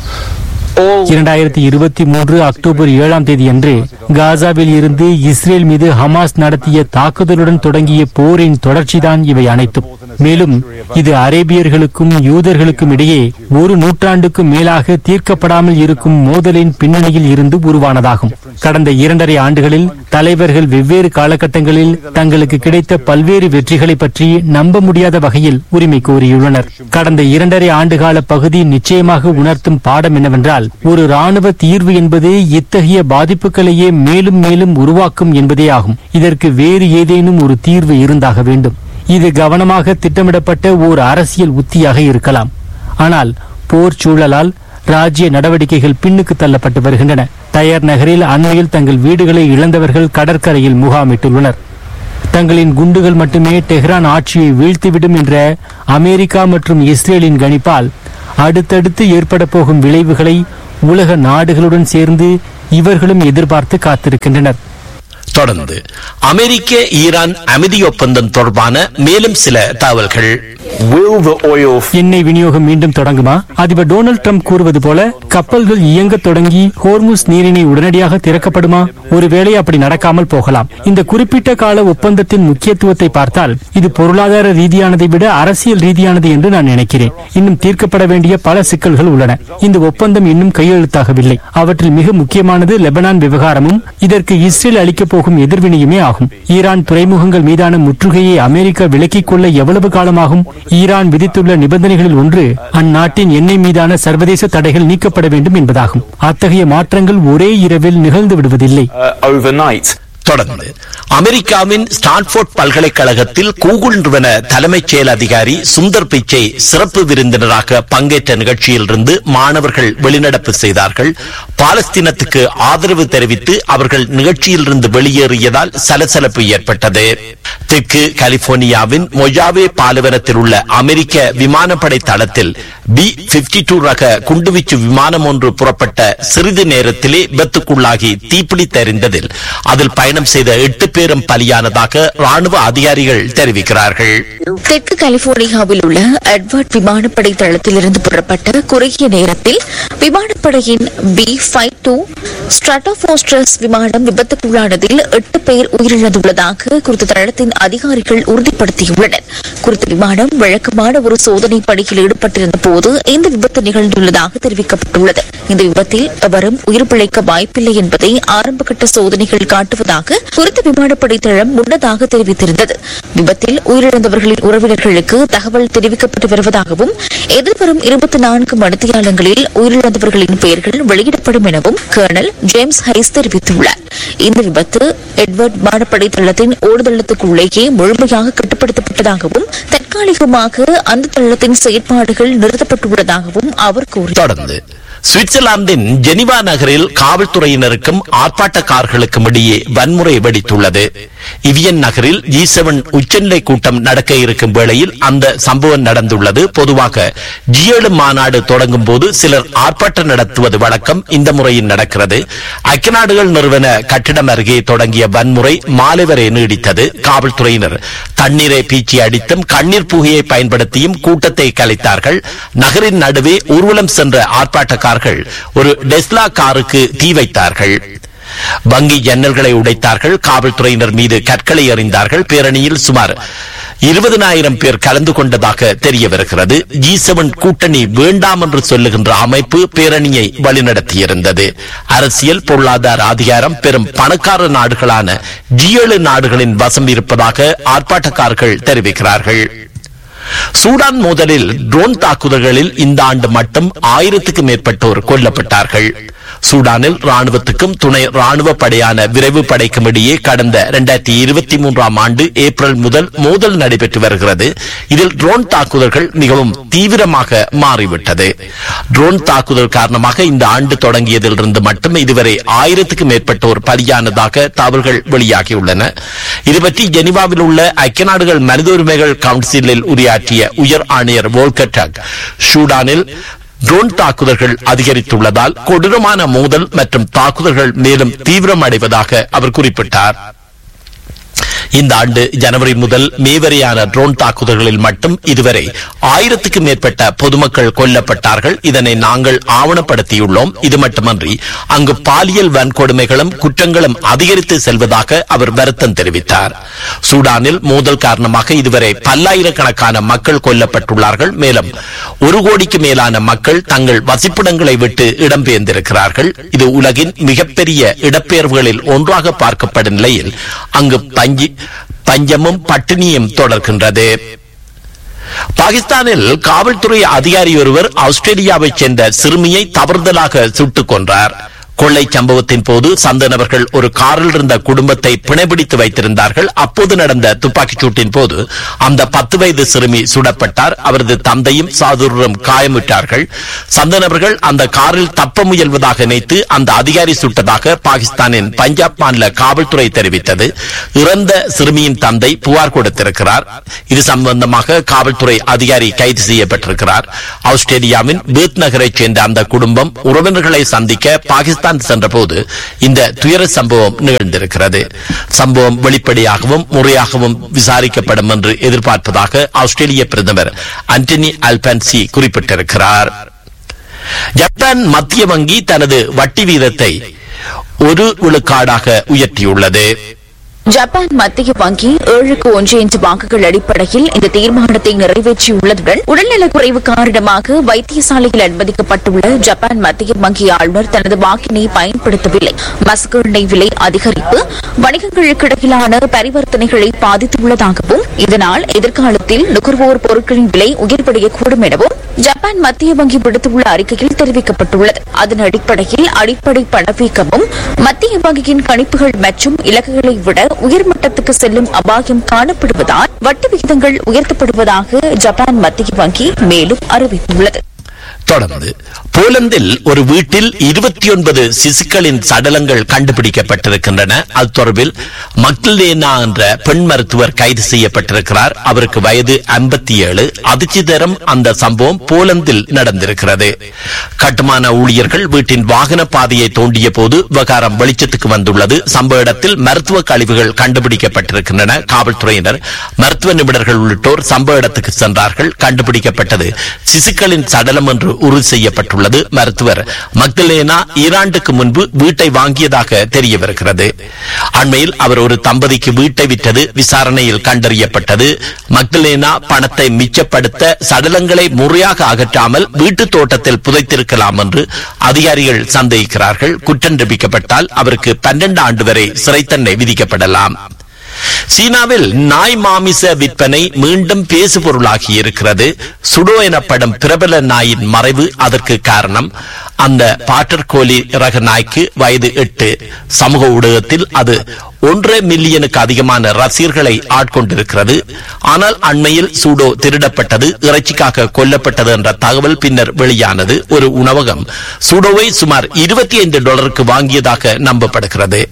இரண்டாயிரத்தி இருபத்தி மூன்று அக்டோபர் ஏழாம் தேதி அன்று காசாவில் இருந்து இஸ்ரேல் மீது ஹமாஸ் நடத்திய தாக்குதலுடன் தொடங்கிய போரின் தொடர்ச்சிதான் இவை அனைத்தும் மேலும் இது அரேபியர்களுக்கும் யூதர்களுக்கும் இடையே ஒரு நூற்றாண்டுக்கும் மேலாக தீர்க்கப்படாமல் இருக்கும் மோதலின் பின்னணியில் இருந்து உருவானதாகும் கடந்த இரண்டரை ஆண்டுகளில் தலைவர்கள் வெவ்வேறு காலகட்டங்களில் தங்களுக்கு கிடைத்த பல்வேறு வெற்றிகளை பற்றி நம்ப முடியாத வகையில் உரிமை கோரியுள்ளனர் கடந்த இரண்டரை ஆண்டுகால பகுதி நிச்சயமாக உணர்த்தும் பாடம் என்னவென்றால் ஒரு ராணுவ தீர்வு என்பது இத்தகைய பாதிப்புகளையே மேலும் மேலும் உருவாக்கும் என்பதே ஆகும் இதற்கு வேறு ஏதேனும் ஒரு தீர்வு இருந்தாக வேண்டும் இது கவனமாக திட்டமிடப்பட்ட ஓர் அரசியல் உத்தியாக இருக்கலாம் ஆனால் போர் சூழலால் ராஜ்ய நடவடிக்கைகள் பின்னுக்கு தள்ளப்பட்டு வருகின்றன டயர் நகரில் அண்மையில் தங்கள் வீடுகளை இழந்தவர்கள் கடற்கரையில் முகாமிட்டுள்ளனர் தங்களின் குண்டுகள் மட்டுமே டெஹ்ரான் ஆட்சியை வீழ்த்திவிடும் என்ற அமெரிக்கா மற்றும் இஸ்ரேலின் கணிப்பால் அடுத்தடுத்து ஏற்பட போகும் விளைவுகளை உலக நாடுகளுடன் சேர்ந்து இவர்களும் எதிர்பார்த்து காத்திருக்கின்றனர் தொடர்ந்து அமெரிக்க ஈரான் அமைதி ஒப்பந்தம் தொடர்பான மேலும் சில தகவல்கள் எண்ணெய் விநியோகம் மீண்டும் தொடங்குமா அதிபர் டொனால்ட் ட்ரம்ப் கூறுவது போல கப்பல்கள் இயங்க தொடங்கி ஹோர்முஸ் நீரிணை உடனடியாக திறக்கப்படுமா ஒருவேளை அப்படி நடக்காமல் போகலாம் இந்த குறிப்பிட்ட கால ஒப்பந்தத்தின் முக்கியத்துவத்தை பார்த்தால் இது பொருளாதார ரீதியானதை விட அரசியல் ரீதியானது என்று நான் நினைக்கிறேன் இன்னும் தீர்க்கப்பட வேண்டிய பல சிக்கல்கள் உள்ளன இந்த ஒப்பந்தம் இன்னும் கையெழுத்தாகவில்லை அவற்றில் மிக முக்கியமானது லெபனான் விவகாரமும் இதற்கு இஸ்ரேல் அளிக்கப் போகும் எதிர்வினையுமே ஆகும் ஈரான் துறைமுகங்கள் மீதான முற்றுகையை அமெரிக்கா விலக்கிக் கொள்ள எவ்வளவு காலமாகும் ஈரான் விதித்துள்ள நிபந்தனைகளில் ஒன்று அந்நாட்டின் எண்ணெய் மீதான சர்வதேச தடைகள் நீக்கப்பட வேண்டும் என்பதாகும் அத்தகைய மாற்றங்கள் ஒரே இரவில் நிகழ்ந்து விடுவதில்லை தொடர்ந்து அமெரிக்காவின் ஸ்டான்ஃபோர்ட் பல்கலைக்கழகத்தில் கூகுள் நிறுவன தலைமைச் செயல் அதிகாரி சுந்தர் பிச்சை சிறப்பு விருந்தினராக பங்கேற்ற நிகழ்ச்சியில் இருந்து மாணவர்கள் வெளிநடப்பு செய்தார்கள் பாலஸ்தீனத்துக்கு ஆதரவு தெரிவித்து அவர்கள் நிகழ்ச்சியில் இருந்து வெளியேறியதால் சலசலப்பு ஏற்பட்டது தெற்கு கலிபோர்னியாவின் மொஜாவே பாலைவனத்தில் உள்ள அமெரிக்க விமானப்படை தளத்தில் பி பிப்டி டூ ரக குண்டுவீச்சு விமானம் ஒன்று புறப்பட்ட சிறிது நேரத்திலே விபத்துக்குள்ளாகி தீப்பிடித்தெறிந்ததில் அதில் பயணம் செய்த எட்டு பேரும் பலியானதாக ராணுவ அதிகாரிகள் தெரிவிக்கிறார்கள் தெற்கு கலிபோர்னியாவில் உள்ள எட்வர்ட் விமானப்படை தளத்திலிருந்து புறப்பட்ட குறுகிய நேரத்தில் விமானப்படையின் பி ஃபைவ் டூ ஸ்ட்ராட்டோபோஸ்டர்ஸ் விமானம் விபத்துக்குள்ளானதில் எட்டு பேர் உயிரிழந்துள்ளதாக குறித்த தளத்தின் அதிகாரிகள் உறுதிப்படுத்தியுள்ளனர் குறித்த விமானம் வழக்கமான ஒரு சோதனை பணியில் ஈடுபட்டிருந்த போது இந்த விபத்து நிகழ்ந்துள்ளதாக தெரிவிக்கப்பட்டுள்ளது இந்த விபத்தில் எவரும் உயிர் பிழைக்க வாய்ப்பில்லை என்பதை ஆரம்பகட்ட சோதனைகள் காட்டுவதாக குறித்த விமானப்படை தளம் முன்னதாக தெரிவித்திருந்தது விபத்தில் உயிரிழந்தவர்களின் உறவினர்களுக்கு தகவல் தெரிவிக்கப்பட்டு வருவதாகவும் எதிர்வரும் இருபத்தி நான்கு மணித்தியாலங்களில் உயிரிழந்தவர்களின் பெயர்கள் வெளியிடப்படும் எனவும் கர்னல் ஜேம்ஸ் ஹைஸ் தெரிவித்துள்ளார் இந்த விபத்து எட்வர்ட் விமானப்படை தளத்தின் ஓடுதளத்துக்குள்ளேயே முழுமையாக கட்டுப்படுத்தப்பட்டதாகவும் தற்காலிகமாக அந்த தளத்தின் செயற்பாடுகள் நிறுத்தப்பட்டுள்ளதாகவும் அவர் கூறினார் தொடர்ந்து சுவிட்சர்லாந்தின் ஜெனிவா நகரில் காவல்துறையினருக்கும் ஆர்ப்பாட்டக்காரர்களுக்கும் இடையே வன்முறை வெடித்துள்ளது இவியன் நகரில் ஜி செவன் உச்சநிலை கூட்டம் நடக்க இருக்கும் வேளையில் அந்த சம்பவம் நடந்துள்ளது பொதுவாக ஜி ஏழு மாநாடு தொடங்கும் போது சிலர் ஆர்ப்பாட்டம் நடத்துவது வழக்கம் இந்த முறையில் நடக்கிறது ஐக்கிய நாடுகள் நிறுவன கட்டிடம் அருகே தொடங்கிய வன்முறை மாலை வரை நீடித்தது காவல்துறையினர் தண்ணீரை பீச்சி அடித்தும் கண்ணீர் புகையை பயன்படுத்தியும் கூட்டத்தை கலைத்தார்கள் நகரின் நடுவே ஊர்வலம் சென்ற ஆர்ப்பாட்டக்காரர்கள் ஒரு டெஸ்லா காருக்கு தீ வைத்தார்கள் வங்கி ஜன்னல்களை உடைத்தார்கள் காவல்துறையினர் மீது கற்களை எறிந்தார்கள் பேரணியில் சுமார் இருபதனாயிரம் பேர் கலந்து கொண்டதாக தெரிய வருகிறது ஜி செவன் கூட்டணி வேண்டாம் என்று சொல்லுகின்ற அமைப்பு பேரணியை வழிநடத்தியிருந்தது அரசியல் பொருளாதார அதிகாரம் பெரும் பணக்கார நாடுகளான ஜி ஏழு நாடுகளின் வசம் இருப்பதாக ஆர்ப்பாட்டக்காரர்கள் தெரிவிக்கிறார்கள் சூடான் மோதலில் ட்ரோன் தாக்குதல்களில் இந்த ஆண்டு மட்டும் ஆயிரத்துக்கும் மேற்பட்டோர் கொல்லப்பட்டார்கள் சூடானில் ராணுவத்துக்கும் துணை ராணுவ படையான விரைவு படைக்கும் இடையே கடந்த இரண்டாயிரத்தி இருபத்தி மூன்றாம் ஆண்டு ஏப்ரல் முதல் மோதல் நடைபெற்று வருகிறது இதில் ட்ரோன் தாக்குதல்கள் மிகவும் தீவிரமாக மாறிவிட்டது ட்ரோன் தாக்குதல் காரணமாக இந்த ஆண்டு தொடங்கியதிலிருந்து மட்டும் இதுவரை ஆயிரத்துக்கும் மேற்பட்டோர் பலியானதாக தகவல்கள் வெளியாகியுள்ளன இதுபற்றி ஜெனிவாவில் உள்ள ஐக்கிய நாடுகள் மனித உரிமைகள் கவுன்சிலில் உரையாற்றிய உயர் ஆணையர் வோல்கர் டக் சூடானில் ட்ரோன் தாக்குதல்கள் அதிகரித்துள்ளதால் கொடூரமான மோதல் மற்றும் தாக்குதல்கள் மேலும் தீவிரமடைவதாக அவர் குறிப்பிட்டார் இந்த ஆண்டு ஜனவரி முதல் மே வரையான ட்ரோன் தாக்குதல்களில் மட்டும் இதுவரை ஆயிரத்துக்கும் மேற்பட்ட பொதுமக்கள் கொல்லப்பட்டார்கள் இதனை நாங்கள் ஆவணப்படுத்தியுள்ளோம் இது மட்டுமன்றி அங்கு பாலியல் வன்கொடுமைகளும் குற்றங்களும் அதிகரித்து செல்வதாக அவர் வருத்தம் தெரிவித்தார் சூடானில் மோதல் காரணமாக இதுவரை பல்லாயிரக்கணக்கான மக்கள் கொல்லப்பட்டுள்ளார்கள் மேலும் ஒரு கோடிக்கு மேலான மக்கள் தங்கள் வசிப்பிடங்களை விட்டு இடம்பெயர்ந்திருக்கிறார்கள் இது உலகின் மிகப்பெரிய இடப்பெயர்வுகளில் ஒன்றாக பார்க்கப்படும் நிலையில் அங்கு பஞ்சி பஞ்சமும் பட்டினியும் தொடர்கின்றது பாகிஸ்தானில் காவல்துறை அதிகாரி ஒருவர் ஆஸ்திரேலியாவைச் சேர்ந்த சிறுமியை தவறுதலாக சுட்டுக் கொன்றார் கொள்ளை சம்பவத்தின் போது சந்தனவர்கள் ஒரு காரில் இருந்த குடும்பத்தை பிணைபிடித்து வைத்திருந்தார்கள் அப்போது நடந்த துப்பாக்கிச் சூட்டின் போது அந்த பத்து வயது சிறுமி சுடப்பட்டார் அவரது தந்தையும் சாதுரம் காயமுற்றார்கள் சந்தனவர்கள் அந்த காரில் தப்ப முயல்வதாக நினைத்து அந்த அதிகாரி சுட்டதாக பாகிஸ்தானின் பஞ்சாப் மாநில காவல்துறை தெரிவித்தது இறந்த சிறுமியின் தந்தை புகார் கொடுத்திருக்கிறார் இது சம்பந்தமாக காவல்துறை அதிகாரி கைது செய்யப்பட்டிருக்கிறார் ஆஸ்திரேலியாவின் பீத் நகரைச் சேர்ந்த அந்த குடும்பம் உறவினர்களை சந்திக்க பாகிஸ்தான் சென்றபோது இந்த துயர சம்பவம் நிகழ்ந்திருக்கிறது சம்பவம் வெளிப்படையாகவும் முறையாகவும் விசாரிக்கப்படும் என்று எதிர்பார்ப்பதாக ஆஸ்திரேலிய பிரதமர் அண்டனி அல்பன்சி குறிப்பிட்டிருக்கிறார் ஜப்பான் மத்திய வங்கி தனது வட்டி வீதத்தை ஒரு விழுக்காடாக உயர்த்தியுள்ளது ஜப்பான் மத்திய வங்கி ஏழுக்கு ஒன்று என்ற வாக்குகள் அடிப்படையில் இந்த தீர்மானத்தை நிறைவேற்றியுள்ளதுடன் உடல்நலக் குறைவு காரணமாக வைத்தியசாலையில் அனுமதிக்கப்பட்டுள்ள ஜப்பான் மத்திய வங்கி ஆளுநர் தனது வாக்கினை பயன்படுத்தவில்லை மசகு எண்ணெய் விலை அதிகரிப்பு வணிகங்களுக்கு இடையிலான பரிவர்த்தனைகளை பாதித்துள்ளதாகவும் இதனால் எதிர்காலத்தில் நுகர்வோர் பொருட்களின் விலை உயர்வடையக்கூடும் எனவும் ஜப்பான் மத்திய வங்கி விடுத்துள்ள அறிக்கையில் தெரிவிக்கப்பட்டுள்ளது அதன் அடிப்படையில் அடிப்படை பணவீக்கமும் மத்திய வங்கியின் கணிப்புகள் மற்றும் இலக்குகளை விட உயர்மட்டத்துக்கு செல்லும் அபாயம் காணப்படுவதால் வட்டி விகிதங்கள் உயர்த்தப்படுவதாக ஜப்பான் மத்திய வங்கி மேலும் அறிவித்துள்ளது தொடர்ந்து போலந்தில் ஒரு வீட்டில் இருபத்தி ஒன்பது சிசுக்களின் சடலங்கள் கண்டுபிடிக்கப்பட்டிருக்கின்றன அது தொடர்பில் மக்லேனா என்ற பெண் மருத்துவர் கைது செய்யப்பட்டிருக்கிறார் அவருக்கு வயது ஐம்பத்தி ஏழு அதிர்ச்சி தரும் அந்த சம்பவம் போலந்தில் நடந்திருக்கிறது கட்டுமான ஊழியர்கள் வீட்டின் வாகன பாதையை தோண்டிய போது விவகாரம் வெளிச்சத்துக்கு வந்துள்ளது சம்பவ இடத்தில் மருத்துவ கழிவுகள் கண்டுபிடிக்கப்பட்டிருக்கின்றன காவல்துறையினர் மருத்துவ நிபுணர்கள் உள்ளிட்டோர் சம்பவ இடத்துக்கு சென்றார்கள் கண்டுபிடிக்கப்பட்டது சிசுக்களின் சடலம் என்று உறுதி செய்யப்பட்டுள்ளது மருத்துவர் மக்தலேனா ஈராண்டுக்கு முன்பு வீட்டை வாங்கியதாக தெரிய வருகிறது அண்மையில் அவர் ஒரு தம்பதிக்கு வீட்டை விற்றது விசாரணையில் கண்டறியப்பட்டது மக்தலேனா பணத்தை மிச்சப்படுத்த சடலங்களை முறையாக அகற்றாமல் வீட்டு தோட்டத்தில் புதைத்திருக்கலாம் என்று அதிகாரிகள் சந்தேகிக்கிறார்கள் குற்றம் நிரூபிக்கப்பட்டால் அவருக்கு பன்னெண்டு ஆண்டு வரை சிறை தண்டனை விதிக்கப்படலாம் சீனாவில் நாய் மாமிச விற்பனை மீண்டும் பேசுபொருளாகி இருக்கிறது சுடோ எனப்படும் பிரபல நாயின் மறைவு அதற்கு காரணம் அந்த பாட்டர்கோலி ரக நாய்க்கு வயது எட்டு சமூக ஊடகத்தில் அது ஒன்றரை மில்லியனுக்கு அதிகமான ரசிகர்களை ஆட்கொண்டிருக்கிறது ஆனால் அண்மையில் சூடோ திருடப்பட்டது இறைச்சிக்காக கொல்லப்பட்டது என்ற தகவல் பின்னர் வெளியானது ஒரு உணவகம் சூடோவை சுமார் இருபத்தி ஐந்து டாலருக்கு வாங்கியதாக நம்பப்படுகிறது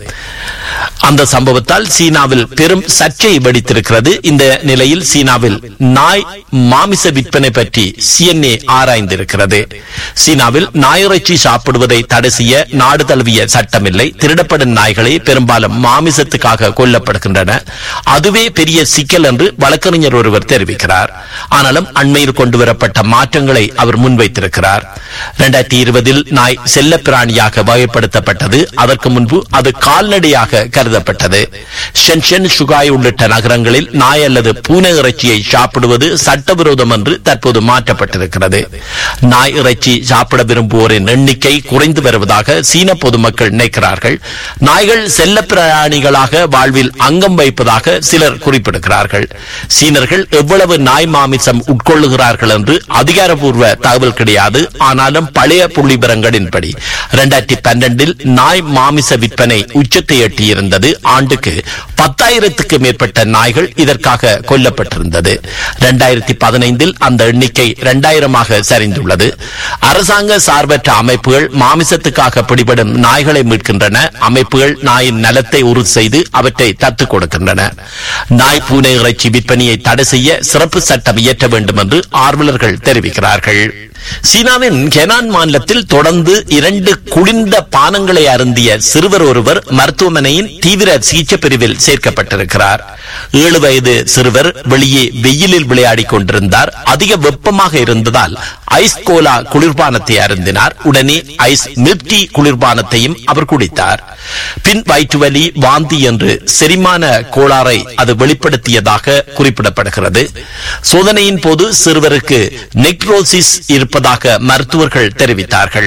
அந்த சம்பவத்தால் சீனாவில் பெரும் சர்ச்சை வெடித்திருக்கிறது இந்த நிலையில் சீனாவில் நாய் மாமிச விற்பனை பற்றி சிஎன்ஏ ஆராய்ந்திருக்கிறது சீனாவில் நாயிறைச்சி சாப்பிடுவதை தடை செய்ய நாடு தழுவிய சட்டமில்லை திருடப்படும் நாய்களே பெரும்பாலும் மாமிசத்துக்காக கொல்லப்படுகின்றன அதுவே பெரிய சிக்கல் என்று வழக்கறிஞர் ஒருவர் தெரிவிக்கிறார் ஆனாலும் அண்மையில் கொண்டுவரப்பட்ட மாற்றங்களை அவர் முன்வைத்திருக்கிறார் இரண்டாயிரத்தி இருபதில் நாய் செல்ல பிராணியாக வகைப்படுத்தப்பட்டது அதற்கு முன்பு அது கால்நடையாக கருதப்பட்டது ஷென்ஷன் சுகாய் உள்ளிட்ட நகரங்களில் நாய் அல்லது பூனை இறைச்சியை சாப்பிடுவது சட்டவிரோதம் என்று தற்போது மாற்றப்பட்டிருக்கிறது நாய் இறைச்சி சாப்பிட விரும்புவோரின் எண்ணிக்கை குறைந்து வருவதாக சீன பொதுமக்கள் நினைக்கிறார்கள் நாய்கள் செல்ல பிராணிகளாக வாழ்வில் அங்கம் வைப்பதாக சிலர் குறிப்பிடுகிறார்கள் சீனர்கள் எவ்வளவு நாய் மாமிசம் உட்கொள்ளுகிறார்கள் என்று அதிகாரப்பூர்வ தகவல் கிடையாது ஆனாலும் பழைய புள்ளிபரங்களின்படி இரண்டாயிரத்தி பன்னெண்டில் நாய் மாமிச விற்பனை உச்சத்தை எட்டியிருந்தது ஆண்டுக்கு பத்தாயிரத்துக்கு மேற்பட்ட நாய்கள் இதற்காக கொல்லப்பட்டிருந்தது இரண்டாயிரத்தி பதினைந்தில் அந்த எண்ணிக்கை இரண்டாயிரமாக சரிந்துள்ளது அரசாங்க சார்பற்ற அமைப்புகள் மாமிசத்துக்காக பிடிபடும் நாய்களை மீட்கின்றன அமைப்புகள் நாயின் நலத்தை உறுதி செய்து அவற்றை தத்துக் கொடுக்கின்றன நாய் பூனை இறைச்சி விற்பனையை தடை செய்ய சிறப்பு சட்டம் இயற்ற வேண்டும் என்று ஆர்வலர்கள் தெரிவிக்கிறார்கள் சீனாவின் ஹெனான் மாநிலத்தில் தொடர்ந்து இரண்டு குளிர்ந்த பானங்களை அருந்திய சிறுவர் ஒருவர் மருத்துவமனையின் தீவிர சிகிச்சை பிரிவில் சேர்க்கப்பட்டிருக்கிறார் ஏழு வயது சிறுவர் வெளியே வெயிலில் விளையாடிக் கொண்டிருந்தார் அதிக வெப்பமாக இருந்ததால் ஐஸ் கோலா குளிர்பானத்தை அருந்தினார் உடனே ஐஸ் மில்க் டீ குளிர்பானத்தையும் அவர் குடித்தார் பின் வயிற்றுவலி வாந்தி என்று செரிமான கோளாறை அது வெளிப்படுத்தியதாக குறிப்பிடப்படுகிறது சோதனையின் போது சிறுவருக்கு நெக்ரோசிஸ் இருப்பதாக மருத்துவர்கள் தெரிவித்தார்கள்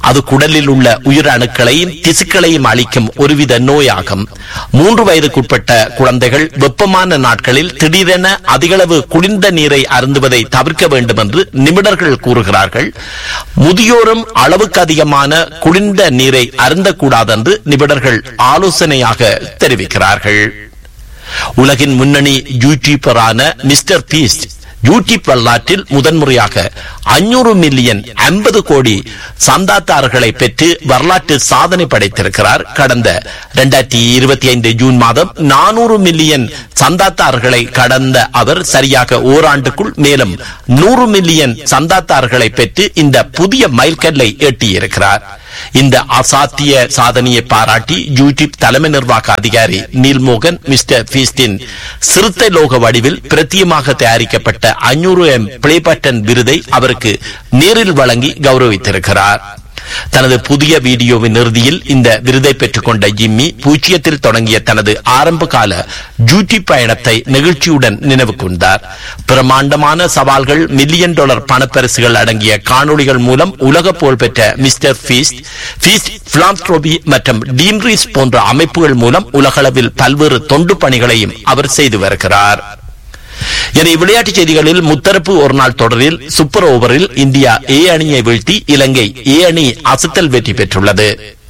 அது குடலில் உள்ள உயிரணுக்களையும் திசுக்களையும் அளிக்கும் ஒருவித நோயாகும் மூன்று வயதுக்குட்பட்ட குழந்தைகள் வெப்பமான நாட்களில் திடீரென அதிகளவு குளிர்ந்த நீரை அருந்துவதை தவிர்க்க வேண்டும் என்று நிபுணர்கள் கூறுகிறார்கள் முதியோரும் அளவுக்கு அதிகமான குளிர்ந்த நீரை அருந்தக்கூடாது என்று நிபுணர்கள் ஆலோசனையாக தெரிவிக்கிறார்கள் உலகின் முன்னணி யூடியூபரான மிஸ்டர் பீஸ்ட் யூடியூப் வரலாற்றில் முதன்முறையாக அஞ்சூறு மில்லியன் ஐம்பது கோடி சந்தாதாரர்களை பெற்று வரலாற்று சாதனை படைத்திருக்கிறார் கடந்த இரண்டாயிரத்தி இருபத்தி ஐந்து ஜூன் மாதம் நானூறு மில்லியன் சந்தாதாரர்களை கடந்த அவர் சரியாக ஓராண்டுக்குள் மேலும் நூறு மில்லியன் சந்தாதாரர்களை பெற்று இந்த புதிய மைல்கல்லை எட்டியிருக்கிறார் இந்த அசாத்திய சாதனையை பாராட்டி யூடியூப் தலைமை நிர்வாக அதிகாரி நீல்மோகன் மிஸ்டர் பீஸ்டின் சிறுத்தை லோக வடிவில் பிரத்தியமாக தயாரிக்கப்பட்ட அஞ்சூறு எம் பிளே பட்டன் விருதை அவருக்கு நேரில் வழங்கி கௌரவித்திருக்கிறார் தனது புதிய வீடியோவின் இறுதியில் இந்த விருதை பெற்றுக்கொண்ட ஜிம்மி பூஜ்ஜியத்தில் தொடங்கிய தனது ஆரம்ப கால யூடியூப் பயணத்தை நெகிழ்ச்சியுடன் நினைவு கூர்ந்தார் பிரமாண்டமான சவால்கள் மில்லியன் டாலர் பணப்பரிசுகள் அடங்கிய காணொளிகள் மூலம் உலக புகழ்பெற்ற மிஸ்டர் ஃபீஸ்ட் ஃபீஸ்ட் பிலாந்த்ரோபி மற்றும் டீம்ரீஸ் போன்ற அமைப்புகள் மூலம் உலகளவில் பல்வேறு தொண்டு பணிகளையும் அவர் செய்து வருகிறார் என விளையாட்டுச் செய்திகளில் முத்தரப்பு ஒருநாள் தொடரில் சூப்பர் ஓவரில் இந்தியா ஏ அணியை வீழ்த்தி இலங்கை ஏ அணி அசத்தல் வெற்றி பெற்றுள்ளது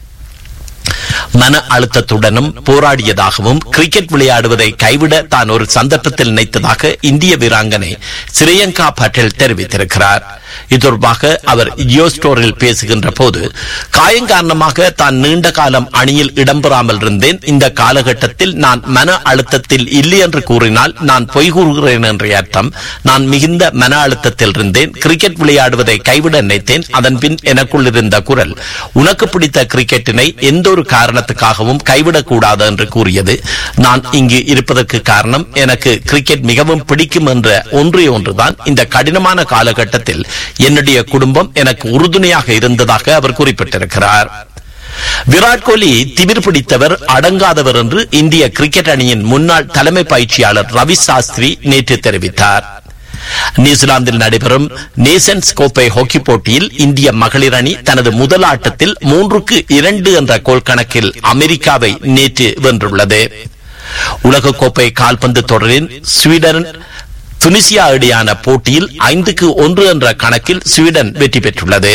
மன அழுத்தத்துடனும் போராடியதாகவும் கிரிக்கெட் விளையாடுவதை கைவிட தான் ஒரு சந்தர்ப்பத்தில் நினைத்ததாக இந்திய வீராங்கனை ஸ்ரேயங்கா பட்டேல் தெரிவித்திருக்கிறார் இது தொடர்பாக அவர் ஜியோ ஸ்டோரில் பேசுகின்ற போது காயம் காரணமாக தான் நீண்ட காலம் அணியில் இடம்பெறாமல் இருந்தேன் இந்த காலகட்டத்தில் நான் மன அழுத்தத்தில் இல்லை என்று கூறினால் நான் பொய் கூறுகிறேன் என்ற அர்த்தம் நான் மிகுந்த மன அழுத்தத்தில் இருந்தேன் கிரிக்கெட் விளையாடுவதை கைவிட நினைத்தேன் அதன் பின் எனக்குள் இருந்த குரல் உனக்கு பிடித்த கிரிக்கெட்டினை எந்த ஒரு காரணத்துக்காகவும் கைவிடக்கூடாது என்று கூறியது நான் இங்கு இருப்பதற்கு காரணம் எனக்கு கிரிக்கெட் மிகவும் பிடிக்கும் என்ற ஒன்றே ஒன்றுதான் இந்த கடினமான காலகட்டத்தில் என்னுடைய குடும்பம் எனக்கு உறுதுணையாக இருந்ததாக அவர் குறிப்பிட்டிருக்கிறார் விராட் கோலி திமிர் பிடித்தவர் அடங்காதவர் என்று இந்திய கிரிக்கெட் அணியின் முன்னாள் தலைமை பயிற்சியாளர் ரவி சாஸ்திரி நேற்று தெரிவித்தார் நியூசிலாந்தில் நடைபெறும் நேசன்ஸ் கோப்பை ஹாக்கி போட்டியில் இந்திய மகளிர் அணி தனது முதல் ஆட்டத்தில் மூன்றுக்கு இரண்டு என்ற கோல் கணக்கில் அமெரிக்காவை நேற்று வென்றுள்ளது உலகக்கோப்பை கால்பந்து தொடரின் ஸ்வீடன் துனிசியா இடையான போட்டியில் ஐந்துக்கு ஒன்று என்ற கணக்கில் ஸ்வீடன் வெற்றி பெற்றுள்ளது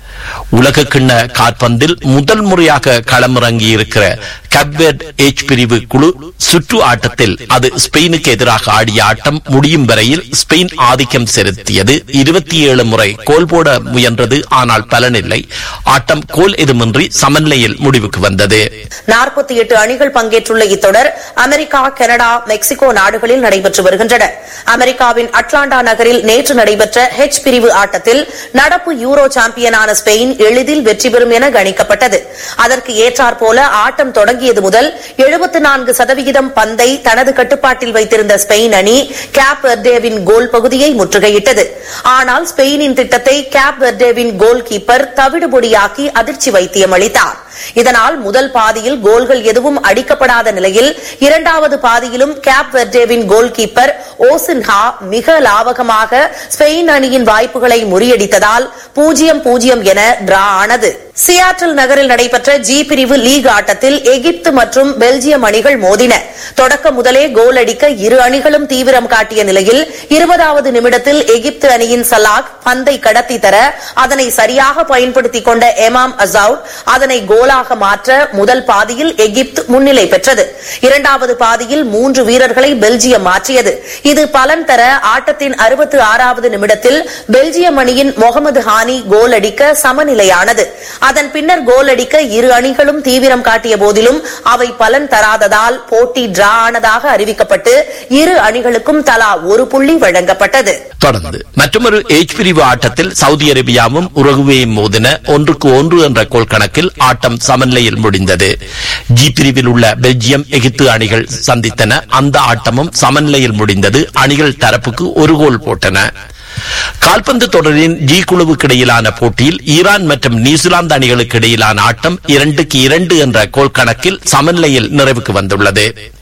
உலக கிண்ண காற்பந்தில் முதல் முறையாக களமிறங்கியிருக்கிற கப்வெர்ட் ஏச் பிரிவு குழு சுற்று ஆட்டத்தில் அது ஸ்பெயினுக்கு எதிராக ஆடிய ஆட்டம் முடியும் வரையில் ஸ்பெயின் ஆதிக்கம் செலுத்தியது இருபத்தி ஏழு முறை கோல் போட முயன்றது ஆனால் பலனில்லை ஆட்டம் கோல் எதுமின்றி சமநிலையில் முடிவுக்கு வந்தது நாற்பத்தி எட்டு அணிகள் பங்கேற்றுள்ள இத்தொடர் அமெரிக்கா கனடா மெக்சிகோ நாடுகளில் நடைபெற்று வருகின்றன அமெரிக்காவின் அட்லாண்டா நகரில் நேற்று நடைபெற்ற ஹெச் பிரிவு ஆட்டத்தில் நடப்பு யூரோ சாம்பியனான ஸ்பெயின் எளிதில் வெற்றி பெறும் என கணிக்கப்பட்டது அதற்கு ஏற்றாற்போல ஆட்டம் தொடங்கியது முதல் எழுபத்து நான்கு சதவிகிதம் பந்தை தனது கட்டுப்பாட்டில் வைத்திருந்த ஸ்பெயின் அணி கேப் வெர்டேவின் கோல் பகுதியை முற்றுகையிட்டது ஆனால் ஸ்பெயினின் திட்டத்தை கேப் வெர்டேவின் கோல் கீப்பர் தவிடுபொடியாக்கி அதிர்ச்சி வைத்தியம் அளித்தார் இதனால் முதல் பாதியில் கோல்கள் எதுவும் அடிக்கப்படாத நிலையில் இரண்டாவது பாதியிலும் கேப் வெர்டேவின் கோல் கீப்பர் ஓசின்ஹா மிக லாவகமாக ஸ்பெயின் அணியின் வாய்ப்புகளை முறியடித்ததால் பூஜ்ஜியம் பூஜ்ஜியம் என டிரா ஆனது சியாட்டில் நகரில் நடைபெற்ற ஜி பிரிவு லீக் ஆட்டத்தில் எகிப்து மற்றும் பெல்ஜியம் அணிகள் மோதின தொடக்க முதலே கோல் அடிக்க இரு அணிகளும் தீவிரம் காட்டிய நிலையில் இருபதாவது நிமிடத்தில் எகிப்து அணியின் சலாக் பந்தை கடத்தி தர அதனை சரியாக பயன்படுத்திக் கொண்ட எமாம் அசவுட் அதனை கோலாக மாற்ற முதல் பாதியில் எகிப்து முன்னிலை பெற்றது இரண்டாவது பாதியில் மூன்று வீரர்களை பெல்ஜியம் மாற்றியது இது பலன் தர ஆட்டத்தின் அறுபத்து ஆறாவது நிமிடத்தில் பெல்ஜியம் அணியின் முகமது ஹானி கோல் அடிக்க சமநிலையானது அதன் பின்னர் கோல் அடிக்க இரு அணிகளும் தீவிரம் காட்டிய போதிலும் அவை பலன் தராததால் போட்டி டிரா ஆனதாக அறிவிக்கப்பட்டு இரு அணிகளுக்கும் தலா ஒரு புள்ளி வழங்கப்பட்டது தொடர்ந்து மற்றொரு ஏச் பிரிவு ஆட்டத்தில் சவுதி அரேபியாவும் உருகுவேயும் மோதின ஒன்றுக்கு ஒன்று என்ற கோல் கணக்கில் ஆட்டம் சமநிலையில் முடிந்தது ஜி பிரிவில் உள்ள பெல்ஜியம் எகிப்து அணிகள் சந்தித்தன அந்த ஆட்டமும் சமநிலையில் முடிந்தது அணிகள் தரப்புக்கு ஒரு கோல் போட்டன கால்பந்து தொடரின் ஜி குழுவுக்கு இடையிலான போட்டியில் ஈரான் மற்றும் நியூசிலாந்து அணிகளுக்கு இடையிலான ஆட்டம் இரண்டுக்கு இரண்டு என்ற கோல் கணக்கில் சமநிலையில் நிறைவுக்கு வந்துள்ளது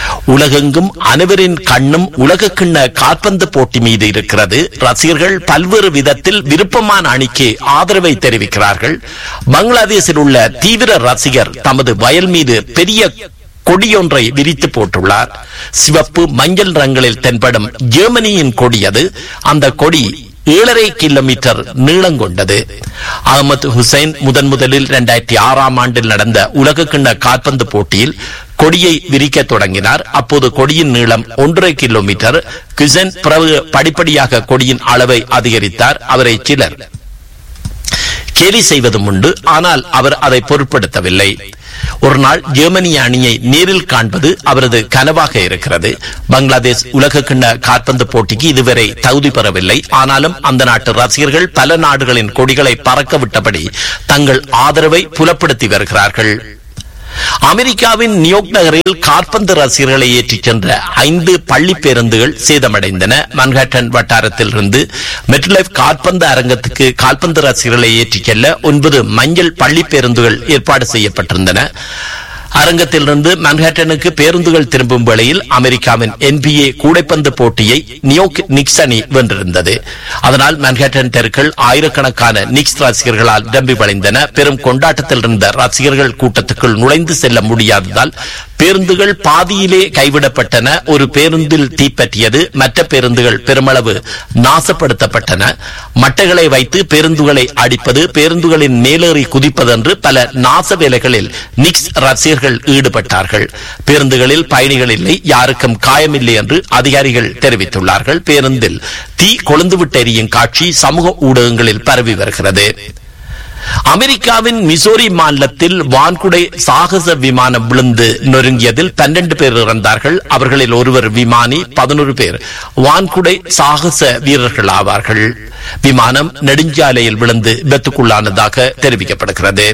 உலகெங்கும் அனைவரின் கண்ணும் உலக கிண்ண கால்பந்து போட்டி மீது இருக்கிறது ரசிகர்கள் பல்வேறு விதத்தில் விருப்பமான அணிக்கு ஆதரவை தெரிவிக்கிறார்கள் பங்களாதேஷில் உள்ள தீவிர ரசிகர் தமது வயல் மீது பெரிய கொடியொன்றை விரித்து போட்டுள்ளார் சிவப்பு மஞ்சள் ரங்களில் தென்படும் ஜெர்மனியின் கொடி அது அந்த கொடி ஏழரை கிலோமீட்டர் நீளம் கொண்டது அகமது ஹுசைன் முதன் முதலில் இரண்டாயிரத்தி ஆறாம் ஆண்டில் நடந்த உலக கிண்ண கால்பந்து போட்டியில் கொடியை விரிக்க தொடங்கினார் அப்போது கொடியின் நீளம் ஒன்றரை கிலோமீட்டர் கிசன் பிறகு படிப்படியாக கொடியின் அளவை அதிகரித்தார் அவரை சிலர் கேலி செய்வதும் உண்டு ஆனால் அவர் அதை பொருட்படுத்தவில்லை ஒரு நாள் ஜெர்மனிய அணியை நேரில் காண்பது அவரது கனவாக இருக்கிறது பங்களாதேஷ் உலக கிண்ண கால்பந்து போட்டிக்கு இதுவரை தகுதி பெறவில்லை ஆனாலும் அந்த நாட்டு ரசிகர்கள் பல நாடுகளின் கொடிகளை பறக்க விட்டபடி தங்கள் ஆதரவை புலப்படுத்தி வருகிறார்கள் அமெரிக்காவின் நியூயோர்க் நகரில் காற்பந்து ரசிகர்களை ஏற்றிச் சென்ற ஐந்து பள்ளி பேருந்துகள் சேதமடைந்தன மன்ஹாட்டன் வட்டாரத்தில் இருந்து மெட்லைஃப் கால்பந்து அரங்கத்துக்கு கால்பந்து ரசிகர்களை ஏற்றிச் செல்ல ஒன்பது மஞ்சள் பள்ளி பேருந்துகள் ஏற்பாடு செய்யப்பட்டிருந்தன அரங்கத்திலிருந்து மன்ஹாட்டனுக்கு பேருந்துகள் திரும்பும் வேளையில் அமெரிக்காவின் என்பிஏ கூடைப்பந்து போட்டியை நியோக் நிக்ஸ் அணி வென்றிருந்தது அதனால் மன்ஹாட்டன் தெருக்கள் ஆயிரக்கணக்கான நிக்ஸ் ரசிகர்களால் நிரம்பி வழிந்தன பெரும் கொண்டாட்டத்தில் இருந்த ரசிகர்கள் கூட்டத்துக்குள் நுழைந்து செல்ல முடியாததால் பேருந்துகள் பாதியிலே கைவிடப்பட்டன ஒரு பேருந்தில் தீப்பற்றியது மற்ற பேருந்துகள் பெருமளவு நாசப்படுத்தப்பட்டன மட்டைகளை வைத்து பேருந்துகளை அடிப்பது பேருந்துகளின் மேலேறி குதிப்பதென்று பல நாச வேலைகளில் நிக்ஸ் ரசிகர்கள் ஈடுபட்டார்கள் பேருந்துகளில் பயணிகள் இல்லை யாருக்கும் காயமில்லை என்று அதிகாரிகள் தெரிவித்துள்ளார்கள் பேருந்தில் தீ கொழுந்துவிட்டு எரியும் காட்சி சமூக ஊடகங்களில் பரவி வருகிறது அமெரிக்காவின் மிசோரி மாநிலத்தில் வான்குடை சாகச விமானம் விழுந்து நொறுங்கியதில் பன்னெண்டு பேர் இறந்தார்கள் அவர்களில் ஒருவர் விமானி பதினோரு பேர் வான்குடை சாகச வீரர்கள் ஆவார்கள் விமானம் நெடுஞ்சாலையில் விழுந்து விபத்துக்குள்ளானதாக தெரிவிக்கப்படுகிறது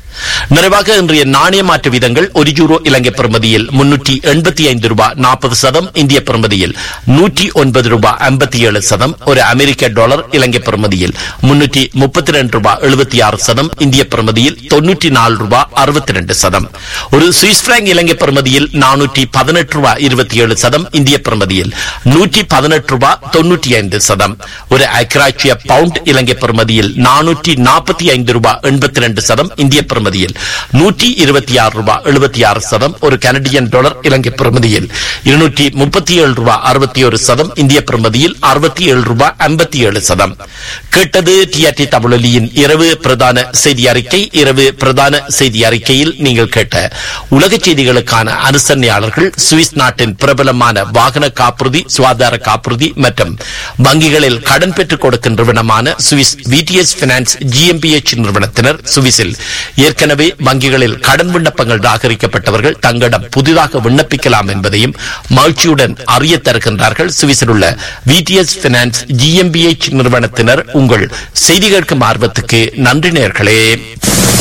நிறைவாக இன்றைய நாணய மாற்று வீதங்கள் ஒரு யூரோ இலங்கை பெறுமதியில் முன்னூற்றி எண்பத்தி ஐந்து ரூபாய் நாற்பது சதம் இந்திய பெறுமதியில் நூற்றி ஒன்பது ரூபாய் ஐம்பத்தி ஏழு சதம் ஒரு அமெரிக்க டாலர் இலங்கை பெறுமதியில் முன்னூற்றி முப்பத்தி ரெண்டு ரூபாய் எழுபத்தி ஆறு சதம் இந்திய பெறுமதியில் தொன்னூற்றி நாலு ரூபாய் அறுபத்தி ரெண்டு சதம் ஒரு சுவிஸ் பிராங்க் இலங்கை பெறுமதியில் நானூற்றி பதினெட்டு ரூபாய் இருபத்தி ஏழு சதம் இந்திய பெறுமதியில் நூற்றி பதினெட்டு ரூபாய் தொன்னூற்றி ஐந்து சதம் ஒரு அக்ராட்சிய பவுண்ட் இலங்கை பெறுமதியில் நானூற்றி நாற்பத்தி ஐந்து ரூபாய் எண்பத்தி ரெண்டு சதம் இந்திய பெறுமதியில் நூற்றி இருபத்தி ஆறு ரூபாய் எழுபத்தி ஆறு சதம் ஒரு கனடியன் டாலர் இலங்கை பெறுமதியில் இருநூற்றி முப்பத்தி ஏழு ரூபாய் அறுபத்தி ஒரு சதம் இந்திய பெறுமதியில் அறுபத்தி ஏழு ரூபாய் ஐம்பத்தி ஏழு சதம் கேட்டது டிஆர்டி தமிழொலியின் இரவு பிரதான செய்தி அறிக்கை இரவு பிரதான செய்தி அறிக்கையில் நீங்கள் கேட்ட உலக செய்திகளுக்கான அனுசரணையாளர்கள் சுவிஸ் நாட்டின் பிரபலமான வாகன காப்புறுதி சுகாதார காப்புறுதி மற்றும் வங்கிகளில் கடன் பெற்றுக் கொடுக்கும் நிறுவனமான சுவிஸ் விடிஎஸ் பினான்ஸ் ஜிஎம்பிஎச் நிறுவனத்தினர் சுவிஸில் ஏற்கனவே வங்கிகளில் கடன் விண்ணப்பங்கள் நிராகரிக்கப்பட்டவர்கள் தங்களிடம் புதிதாக விண்ணப்பிக்கலாம் என்பதையும் மகிழ்ச்சியுடன் அறிய தருகின்றார்கள் சுவிஸில் உள்ள விடிஎஸ் பினான்ஸ் ஜிஎம்பிஎச் நிறுவனத்தினர் உங்கள் செய்தி கேட்கும் ஆர்வத்துக்கு நன்றி நேர்களே